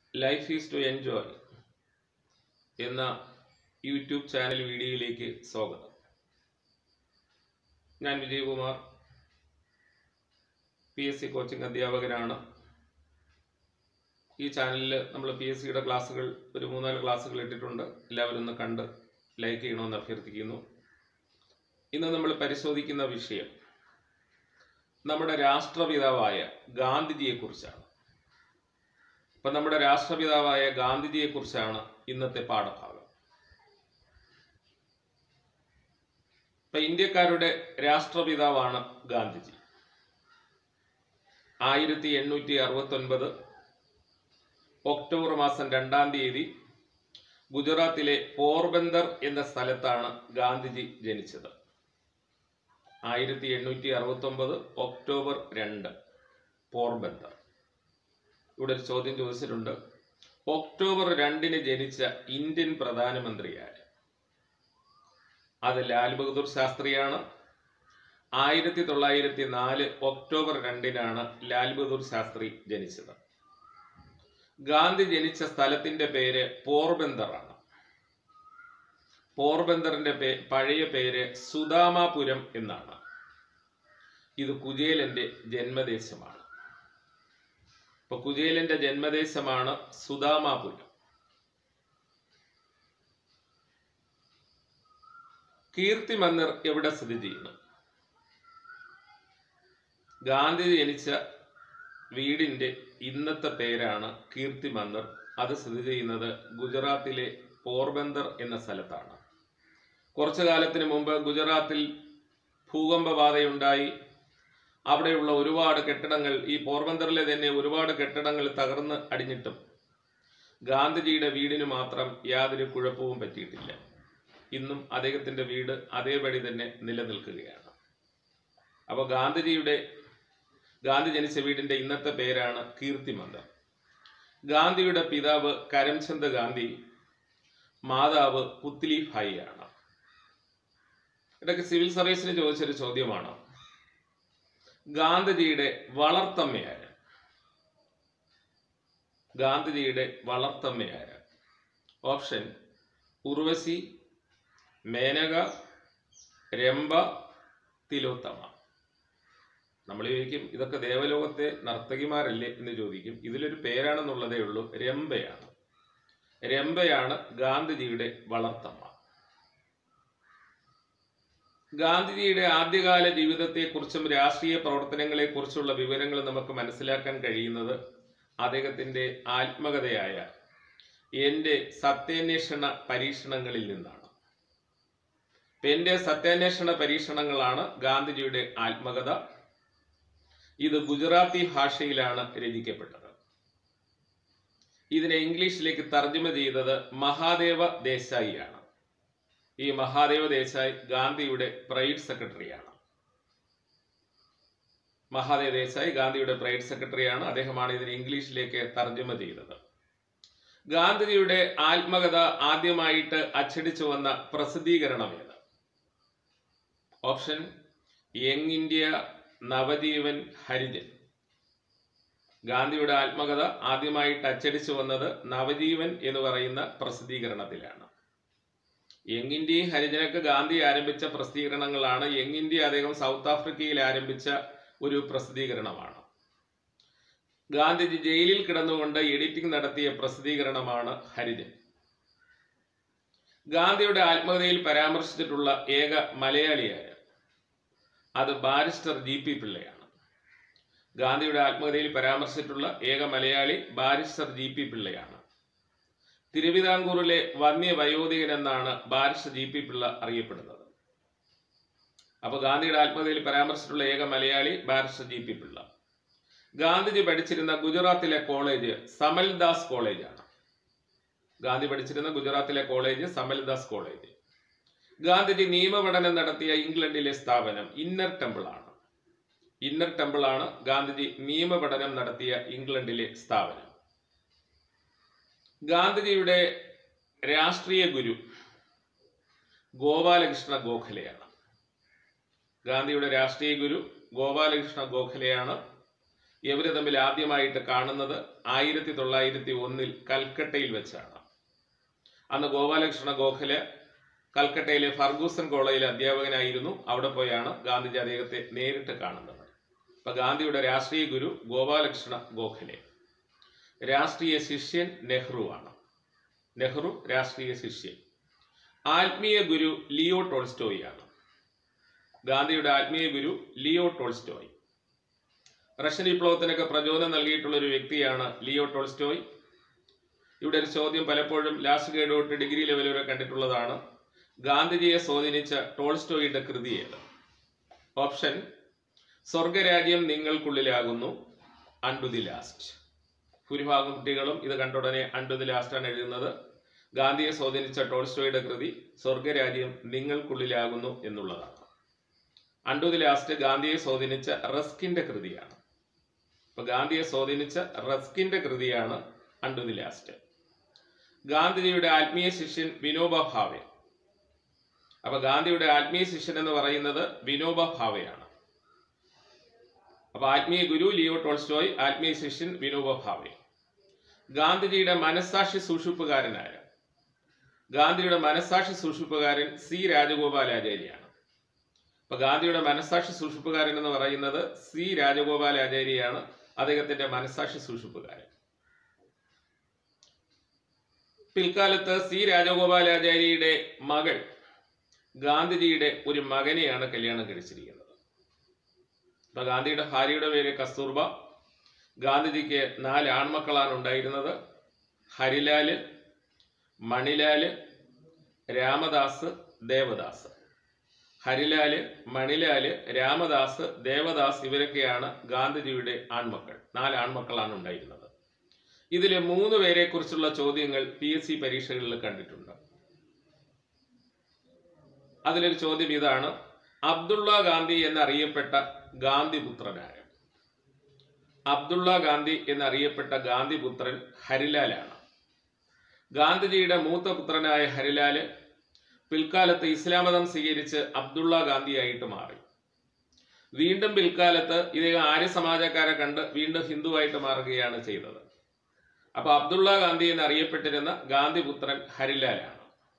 life is to enjoy എന്ന YouTube channel വീഡിയോയിലേക്ക് സ്വാഗതം ഞാൻ Vijayakumar P S C coaching അധ്യാപകനാണ് ഈ ചാനലിൽ നമ്മൾ പി എസ് സിയുടെ ക്ലാസ്സുകൾ ഒരു മൂന്നാല് ക്ലാസ്സുകൾ ഇട്ടിട്ടുണ്ട് എല്ലാവരും ഒന്ന് കണ്ട് ലൈക്ക് ചെയ്യണമെന്ന് അഭ്യർത്ഥിക്കുന്നു ഇന്ന് നമ്മൾ പരിശോധിക്കുന്ന വിഷയം നമ്മുടെ രാഷ്ട്രപിതാവായ ഗാന്ധിജിയെക്കുറിച്ചാണ് അപ്പം നമ്മുടെ രാഷ്ട്രപിതാവായ ഗാന്ധിജിയെക്കുറിച്ചാണ് ഇന്നത്തെ പാഠഭാഗം ഇപ്പം ഇന്ത്യക്കാരുടെ രാഷ്ട്രപിതാവാണ് ഗാന്ധിജി ആയിരത്തി എണ്ണൂറ്റി അറുപത്തൊൻപത് ഒക്ടോബർ മാസം രണ്ടാം തീയതി ഗുജറാത്തിലെ പോർബന്ദർ എന്ന സ്ഥലത്താണ് ഗാന്ധിജി ജനിച്ചത് ആയിരത്തി എണ്ണൂറ്റി അറുപത്തൊമ്പത് ഒക്ടോബർ രണ്ട് പോർബന്ദർ ഇവിടെ ഒരു ചോദ്യം ചോദിച്ചിട്ടുണ്ട് ഒക്ടോബർ രണ്ടിന് ജനിച്ച ഇന്ത്യൻ പ്രധാനമന്ത്രി ആര് അത് ലാൽ ബഹദൂർ ശാസ്ത്രിയാണ് ആയിരത്തി തൊള്ളായിരത്തി നാല് ഒക്ടോബർ രണ്ടിനാണ് ലാൽ ബഹദൂർ ശാസ്ത്രി ജനിച്ചത് ഗാന്ധി ജനിച്ച സ്ഥലത്തിന്റെ പേര് പോർബന്ദറാണ് പോർബന്ദറിന്റെ പേ പഴയ പേര് സുദാമാപുരം എന്നാണ് ഇത് കുചേലന്റെ ജന്മദേശമാണ് ഇപ്പൊ കുചേലന്റെ ജന്മദേശമാണ് സുദാമാപുരം കീർത്തി മന്ദിർ എവിടെ സ്ഥിതി ചെയ്യുന്നു ഗാന്ധി ജനിച്ച വീടിന്റെ ഇന്നത്തെ പേരാണ് കീർത്തി മന്ദിർ അത് സ്ഥിതി ചെയ്യുന്നത് ഗുജറാത്തിലെ പോർബന്ദർ എന്ന സ്ഥലത്താണ് കുറച്ചു കാലത്തിന് മുമ്പ് ഗുജറാത്തിൽ ഭൂകമ്പബാധയുണ്ടായി അവിടെയുള്ള ഒരുപാട് കെട്ടിടങ്ങൾ ഈ പോർബന്തറിലെ തന്നെ ഒരുപാട് കെട്ടിടങ്ങൾ തകർന്ന് അടിഞ്ഞിട്ടും ഗാന്ധിജിയുടെ വീടിന് മാത്രം യാതൊരു കുഴപ്പവും പറ്റിയിട്ടില്ല ഇന്നും അദ്ദേഹത്തിന്റെ വീട് അതേപടി തന്നെ നിലനിൽക്കുകയാണ് അപ്പോൾ ഗാന്ധിജിയുടെ ഗാന്ധി ജനിച്ച വീടിന്റെ ഇന്നത്തെ പേരാണ് കീർത്തി മന്ദിർ ഗാന്ധിയുടെ പിതാവ് കരംചന്ദ് ഗാന്ധി മാതാവ് പുത്ലി ഭായി ആണ് ഇതൊക്കെ സിവിൽ സർവീസിന് ചോദിച്ചൊരു ചോദ്യമാണ് ഗാന്ധിജിയുടെ വളർത്തമ്മയാര് ഗാന്ധിജിയുടെ വളർത്തമ്മയാര് ഓപ്ഷൻ ഉർവശി മേനക രംഭ തിലോത്തമ നമ്മൾ ചോദിക്കും ഇതൊക്കെ ദേവലോകത്തെ നർത്തകിമാരല്ലേ എന്ന് ചോദിക്കും ഇതിലൊരു പേരാണെന്നുള്ളതേ ഉള്ളൂ രംഭയാണ് രംഭയാണ് ഗാന്ധിജിയുടെ വളർത്തമ്മ ഗാന്ധിജിയുടെ ആദ്യകാല ജീവിതത്തെക്കുറിച്ചും രാഷ്ട്രീയ പ്രവർത്തനങ്ങളെക്കുറിച്ചുള്ള വിവരങ്ങൾ നമുക്ക് മനസ്സിലാക്കാൻ കഴിയുന്നത് അദ്ദേഹത്തിന്റെ ആത്മകഥയായ എൻ്റെ സത്യാന്വേഷണ പരീക്ഷണങ്ങളിൽ നിന്നാണ് എൻ്റെ സത്യാന്വേഷണ പരീക്ഷണങ്ങളാണ് ഗാന്ധിജിയുടെ ആത്മകഥ ഇത് ഗുജറാത്തി ഭാഷയിലാണ് രചിക്കപ്പെട്ടത് ഇതിനെ ഇംഗ്ലീഷിലേക്ക് തർജ്ജമ ചെയ്തത് മഹാദേവ ദേശായിയാണ് ഈ മഹാദേവ ദേശായി ഗാന്ധിയുടെ പ്രൈവറ്റ് സെക്രട്ടറിയാണ് മഹാദേവ ദേശായി ഗാന്ധിയുടെ പ്രൈവറ്റ് സെക്രട്ടറിയാണ് അദ്ദേഹമാണ് ഇതിനെ ഇംഗ്ലീഷിലേക്ക് തർജ്ജമ ചെയ്തത് ഗാന്ധിജിയുടെ ആത്മകഥ ആദ്യമായിട്ട് അച്ചടിച്ചു വന്ന പ്രസിദ്ധീകരണം ഏത് option young India Navajivan Harijan ഗാന്ധിയുടെ ആത്മകഥ ആദ്യമായിട്ട് അച്ചടിച്ചു വന്നത് നവജീവൻ എന്ന് പറയുന്ന പ്രസിദ്ധീകരണത്തിലാണ് യങ് ഇന്ത്യയും ഹരിജനൊക്കെ ഗാന്ധി ആരംഭിച്ച പ്രസിദ്ധീകരണങ്ങളാണ് യങ് ഇന്ത്യ അദ്ദേഹം സൗത്ത് ആഫ്രിക്കയിൽ ആരംഭിച്ച ഒരു പ്രസിദ്ധീകരണമാണ് ഗാന്ധിജി ജയിലിൽ കിടന്നുകൊണ്ട് എഡിറ്റിംഗ് നടത്തിയ പ്രസിദ്ധീകരണമാണ് ഹരിജൻ ഗാന്ധിയുടെ ആത്മകഥയിൽ പരാമർശിച്ചിട്ടുള്ള ഏക മലയാളിയായ അത് ബാരിസ്റ്റർ ജി പി പിള്ളയാണ് ഗാന്ധിയുടെ ആത്മകഥയിൽ പരാമർശിച്ചിട്ടുള്ള ഏക മലയാളി ബാരിസ്റ്റർ ജി പി പിള്ളയാണ് തിരുവിതാംകൂറിലെ വന്യ വയോധികൻ എന്നാണ് ബാരിസ്റ്റർ ജി പി പിള്ള അറിയപ്പെടുന്നത് അപ്പൊ ഗാന്ധിയുടെ ആത്മകഥയിൽ പരാമർശിച്ചിട്ടുള്ള ഏക Malayali barrister G P Pillai Gandhiji പഠിച്ചിരുന്ന ഗുജറാത്തിലെ കോളേജ് സമൽദാസ് കോളേജാണ് ഗാന്ധി പഠിച്ചിരുന്ന ഗുജറാത്തിലെ കോളേജ് സമൽദാസ് കോളേജ് ഗാന്ധിജി നിയമപഠനം നടത്തിയ ഇംഗ്ലണ്ടിലെ സ്ഥാപനം ഇന്നർ ടെമ്പിൾ ആണ് ഇന്നർ ടെമ്പിൾ ആണ് ഗാന്ധിജി നിയമപഠനം നടത്തിയ ഇംഗ്ലണ്ടിലെ സ്ഥാപനം ഗാന്ധിജിയുടെ രാഷ്ട്രീയ ഗുരു ഗോപാലകൃഷ്ണ ഗോഖലെയാണ് ഗാന്ധിയുടെ രാഷ്ട്രീയ ഗുരു ഗോപാലകൃഷ്ണ ഗോഖലെയാണ് ഇവര് തമ്മിൽ ആദ്യമായിട്ട് കാണുന്നത് ആയിരത്തി തൊള്ളായിരത്തി ഒന്നിൽ കൽക്കട്ടയിൽ വെച്ചാണ് അന്ന് ഗോപാലകൃഷ്ണ ഗോഖലെ കൽക്കട്ടയിലെ ഫർഗൂസൺ കോളേജിലെ അധ്യാപകനായിരുന്നു അവിടെ പോയാണ് ഗാന്ധിജി അദ്ദേഹത്തെ നേരിട്ട് കാണുന്നത് അപ്പൊ ഗാന്ധിയുടെ രാഷ്ട്രീയ ഗുരു ഗോപാലകൃഷ്ണ ഗോഖലെ രാഷ്ട്രീയ ശിഷ്യൻ നെഹ്റുവാണ് നെഹ്റു രാഷ്ട്രീയ ശിഷ്യൻ ആത്മീയ ഗുരു ലിയോ ടോൾസ്റ്റോയിയാണ് ഗാന്ധിയുടെ ആത്മീയ ഗുരു ലിയോ ടോൾസ്റ്റോയ് റഷ്യൻ വിപ്ലവത്തിനൊക്കെ പ്രചോദനം നൽകിയിട്ടുള്ള ഒരു വ്യക്തിയാണ് ലിയോ ടോൾസ്റ്റോയ് ഇവിടെ ഒരു ചോദ്യം പലപ്പോഴും ലാസ്റ്റ് ഗ്രേഡ് തൊട്ട് ഡിഗ്രി ലെവൽ വരെ കണ്ടിട്ടുള്ളതാണ് ഗാന്ധിജിയെ സ്വാധീനിച്ച ടോൾസ്റ്റോയുടെ കൃതി ഏത് ഓപ്ഷൻ സ്വർഗരാജ്യം നിങ്ങൾക്കുള്ളിലാകുന്നു അണ്ടു ദി ലാസ്റ്റ് ഭൂരിഭാഗം കുട്ടികളും ഇത് കണ്ടുടനെ അണ്ടു ദി ലാസ്റ്റ് ആണ് എഴുതുന്നത് ഗാന്ധിയെ സ്വാധീനിച്ച ടോൾസ്റ്റോയുടെ കൃതി സ്വർഗരാജ്യം നിങ്ങൾക്കുള്ളിലാകുന്നു എന്നുള്ളതാണ് അണ്ടു ദി ലാസ്റ്റ് ഗാന്ധിയെ സ്വാധീനിച്ച റസ്കിന്റെ കൃതിയാണ് അപ്പൊ ഗാന്ധിയെ സ്വാധീനിച്ച റസ്കിന്റെ കൃതിയാണ് അണ്ടു ദി ലാസ്റ്റ് ഗാന്ധിജിയുടെ ആത്മീയ ശിഷ്യൻ വിനോബ ഭാവെ അപ്പൊ ഗാന്ധിയുടെ ആത്മീയ ശിഷ്യൻ എന്ന് പറയുന്നത് വിനോബ ഭാവെയാണ് അപ്പൊ ആത്മീയ ഗുരു ലിയോ ടോൾസ്റ്റോയ് ആത്മീയ ശിഷ്യൻ വിനോബ ഭാവെ ഗാന്ധിജിയുടെ മനസ്സാക്ഷി സൂക്ഷിപ്പുകാരനായ ഗാന്ധിയുടെ മനസ്സാക്ഷി സൂക്ഷിപ്പുകാരൻ സി രാജഗോപാലാചാര്യാണ് അപ്പൊ ഗാന്ധിയുടെ മനസ്സാക്ഷി സൂക്ഷിപ്പുകാരൻ എന്ന് പറയുന്നത് സി രാജഗോപാലാചാര്യയാണ് അദ്ദേഹത്തിന്റെ മനസ്സാക്ഷി സൂക്ഷിപ്പുകാരൻ പിൽക്കാലത്ത് സി രാജഗോപാലാചാര്യയുടെ മകൾ ഗാന്ധിജിയുടെ ഒരു മകനെയാണ് കല്യാണം കഴിച്ചിരിക്കുന്നത് അപ്പൊ ഗാന്ധിയുടെ ഭാര്യയുടെ പേര് കസ്തൂർബ ഗാന്ധിജിക്ക് നാല് ആൺമക്കളാണ് ഉണ്ടായിരുന്നത് ഹരിലാല് മണിലാല് രാമദാസ് ദേവദാസ് ഹരിലാല് മണിലാല് രാമദാസ് ദേവദാസ് ഇവരൊക്കെയാണ് ഗാന്ധിജിയുടെ ആൺമക്കൾ നാല് ആൺമക്കളാണ് ഉണ്ടായിരുന്നത് ഇതിലെ മൂന്ന് പേരെ കുറിച്ചുള്ള ചോദ്യങ്ങൾ പി എസ് സി പരീക്ഷകളിൽ കണ്ടിട്ടുണ്ട് അതിലൊരു ചോദ്യം ഇതാണ് അബ്ദുള്ള ഗാന്ധി എന്നറിയപ്പെട്ട ഗാന്ധിപുത്രനായ അബ്ദുള്ള ഗാന്ധി എന്നറിയപ്പെട്ട ഗാന്ധിപുത്രൻ ഹരിലാലാണ് ഗാന്ധിജിയുടെ മൂത്ത പുത്രനായ ഹരിലാല് പിൽക്കാലത്ത് ഇസ്ലാം മതം സ്വീകരിച്ച് അബ്ദുള്ള ഗാന്ധിയായിട്ട് മാറി വീണ്ടും പിൽക്കാലത്ത് ഇദ്ദേഹം ആര്യ സമാജക്കാരെ കണ്ട് വീണ്ടും ഹിന്ദുവായിട്ട് മാറുകയാണ് ചെയ്തത് അപ്പൊ അബ്ദുള്ള ഗാന്ധി എന്നറിയപ്പെട്ടിരുന്ന ഗാന്ധിപുത്രൻ ഹരിലാലാണ്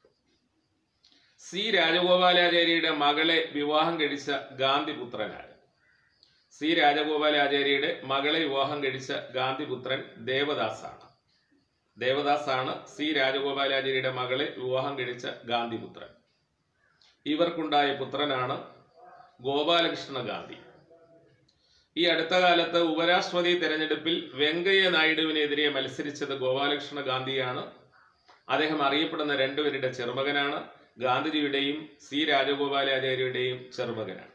സി രാജഗോപാലാചാര്യയുടെ മകളെ വിവാഹം കഴിച്ച ഗാന്ധിപുത്രനാണ് സി രാജഗോപാലാചാര്യയുടെ മകളെ വിവാഹം കഴിച്ച ഗാന്ധിപുത്രൻ ദേവദാസാണ് ദേവദാസാണ് സി രാജഗോപാലാചാര്യയുടെ മകളെ വിവാഹം കഴിച്ച ഗാന്ധിപുത്രൻ ഇവർക്കുണ്ടായ പുത്രനാണ് ഗോപാലകൃഷ്ണ ഗാന്ധി ഈ അടുത്ത കാലത്ത് ഉപരാഷ്ട്രപതി തെരഞ്ഞെടുപ്പിൽ വെങ്കയ്യ നായിഡുവിനെതിരെ മത്സരിച്ചത് ഗോപാലകൃഷ്ണ ഗാന്ധിയാണ് അദ്ദേഹം അറിയപ്പെടുന്ന രണ്ടുപേരുടെ ചെറുമകനാണ് ഗാന്ധിജിയുടെയും സി രാജഗോപാലാചാര്യയുടെയും ചെറുമകനാണ്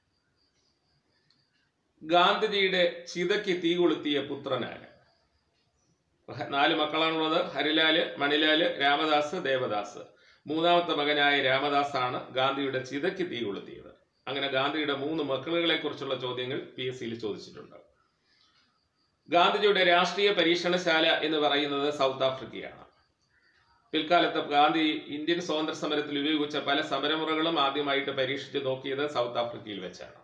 ഗാന്ധിജിയുടെ ചിതയ്ക്ക് തീ കൊളുത്തിയ പുത്രനാണ് നാല് മക്കളാണുള്ളത് ഹരിലാല് മണിലാല് രാമദാസ് ദേവദാസ് മൂന്നാമത്തെ മകനായ രാമദാസാണ് ഗാന്ധിയുടെ ചിതയ്ക്ക് തീ കൊളുത്തിയത് അങ്ങനെ ഗാന്ധിയുടെ മൂന്ന് മക്കളുകളെ കുറിച്ചുള്ള ചോദ്യങ്ങൾ പി എസ് സിയിൽ ചോദിച്ചിട്ടുണ്ട് ഗാന്ധിജിയുടെ രാഷ്ട്രീയ പരീക്ഷണശാല എന്ന് പറയുന്നത് സൗത്ത് ആഫ്രിക്കയാണ് പിൽക്കാലത്ത് ഗാന്ധി ഇന്ത്യൻ സ്വാതന്ത്ര്യ സമരത്തിൽ ഉപയോഗിച്ച പല സമരമുറകളും ആദ്യമായിട്ട് പരീക്ഷിച്ച് നോക്കിയത് സൗത്ത് ആഫ്രിക്കയിൽ വെച്ചാണ്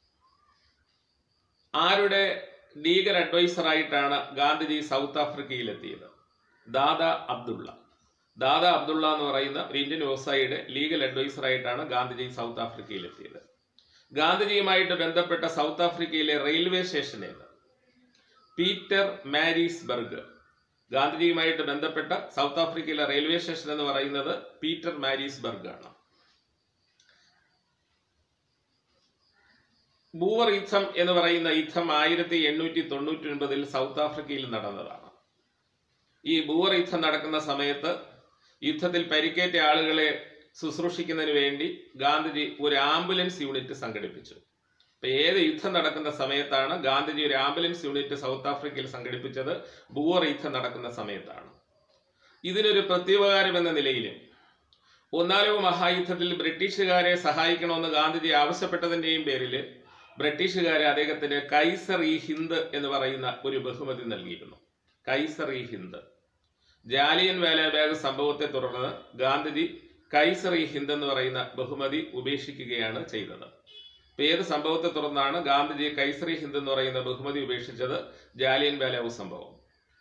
ആരുടെ ലീഗൽ അഡ്വൈസറായിട്ടാണ് ഗാന്ധിജി സൗത്ത് ആഫ്രിക്കയിലെത്തിയത് ദാദ അബ്ദുള്ള ദാദ അബ്ദുള്ള എന്ന് പറയുന്ന ഒരു ഇന്ത്യൻ വ്യവസായിയുടെ ലീഗൽ അഡ്വൈസറായിട്ടാണ് ഗാന്ധിജി സൗത്ത് ആഫ്രിക്കയിലെത്തിയത് ഗാന്ധിജിയുമായിട്ട് ബന്ധപ്പെട്ട സൗത്ത് ആഫ്രിക്കയിലെ റെയിൽവേ സ്റ്റേഷൻ ഏത് പീറ്റർ മാരീസ്ബർഗ് ഗാന്ധിജിയുമായിട്ട് ബന്ധപ്പെട്ട സൗത്ത് ആഫ്രിക്കയിലെ റെയിൽവേ സ്റ്റേഷൻ എന്ന് പറയുന്നത് പീറ്റർ മാരീസ്ബർഗ് ആണ് ബൂവർ യുദ്ധം എന്ന് പറയുന്ന യുദ്ധം ആയിരത്തി എണ്ണൂറ്റി തൊണ്ണൂറ്റി ഒൻപതിൽ സൗത്ത് ആഫ്രിക്കയിൽ നടന്നതാണ് ഈ ബൂവർ യുദ്ധം നടക്കുന്ന സമയത്ത് യുദ്ധത്തിൽ പരിക്കേറ്റ ആളുകളെ ശുശ്രൂഷിക്കുന്നതിന് വേണ്ടി ഗാന്ധിജി ഒരു ആംബുലൻസ് യൂണിറ്റ് സംഘടിപ്പിച്ചു അപ്പൊ ഏത് യുദ്ധം നടക്കുന്ന സമയത്താണ് ഗാന്ധിജി ഒരു ആംബുലൻസ് യൂണിറ്റ് സൗത്ത് ആഫ്രിക്കയിൽ സംഘടിപ്പിച്ചത് ബൂവർ യുദ്ധം നടക്കുന്ന സമയത്താണ് ഇതിനൊരു പ്രത്യുപകാരം എന്ന നിലയിൽ ഒന്നാം ലോക മഹായുദ്ധത്തിൽ ബ്രിട്ടീഷുകാരെ സഹായിക്കണമെന്ന് ഗാന്ധിജി ആവശ്യപ്പെട്ടതിന്റെയും പേരിൽ ബ്രിട്ടീഷുകാരെ അദ്ദേഹത്തിന് കൈസർ ഇ ഹിന്ദ് എന്ന് പറയുന്ന ഒരു ബഹുമതി നൽകിയിരുന്നു കൈസർ ഇ ഹിന്ദ് ജാലിയൻ വാലാബാഗ് സംഭവത്തെ തുടർന്ന് ഗാന്ധിജി കൈസർ ഇ ഹിന്ദ് എന്ന് പറയുന്ന ബഹുമതി ഉപേക്ഷിക്കുകയാണ് ചെയ്തത് ഇപ്പൊ ഏത് സംഭവത്തെ തുടർന്നാണ് ഗാന്ധിജി കൈസറി ഹിന്ദ് എന്ന് പറയുന്ന ബഹുമതി ഉപേക്ഷിച്ചത് ജാലിയൻ വാലാവ് സംഭവം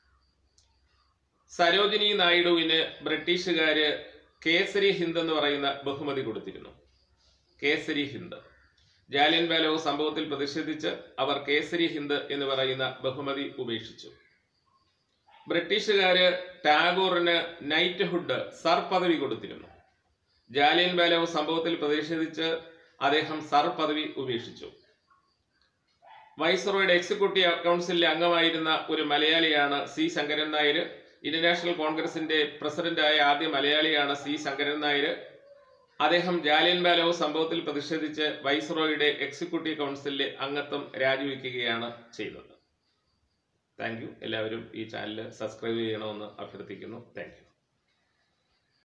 സരോജിനി നായിഡുവിന് ബ്രിട്ടീഷുകാര് കേസരി ഹിന്ദ് എന്ന് പറയുന്ന ബഹുമതി കൊടുത്തിരുന്നു കേസരി ഹിന്ദ് ജാലിയൻ വാലാവ് സംഭവത്തിൽ പ്രതിഷേധിച്ച് അവർ കേസരി ഹിന്ദ് എന്ന് പറയുന്ന ബഹുമതി ഉപേക്ഷിച്ചു ബ്രിട്ടീഷുകാര് ടാഗോറിന് നൈറ്റ്ഹുഡ് സർ പദവി കൊടുത്തിരുന്നു ജാലിയൻ വാലാവ് സംഭവത്തിൽ പ്രതിഷേധിച്ച് അദ്ദേഹം സർ പദവി ഉപേക്ഷിച്ചു വൈസ്രോയുടെ എക്സിക്യൂട്ടീവ് കൗൺസിലിലെ അംഗമായിരുന്ന ഒരു മലയാളിയാണ് C Sankaran Nair Indian national കോൺഗ്രസിന്റെ പ്രസിഡന്റായ ആദ്യ മലയാളിയാണ് സി ശങ്കരൻ നായർ അദ്ദേഹം ജാലിയൻ വാലാവ് സംഭവത്തിൽ പ്രതിഷേധിച്ച് വൈസ്രോയുടെ എക്സിക്യൂട്ടീവ് കൗൺസിലിലെ അംഗത്വം രാജിവെക്കുകയാണ് ചെയ്തത് താങ്ക് യു എല്ലാവരും ഈ ചാനൽ സബ്സ്ക്രൈബ് ചെയ്യണമെന്ന് അഭ്യർത്ഥിക്കുന്നു താങ്ക് യു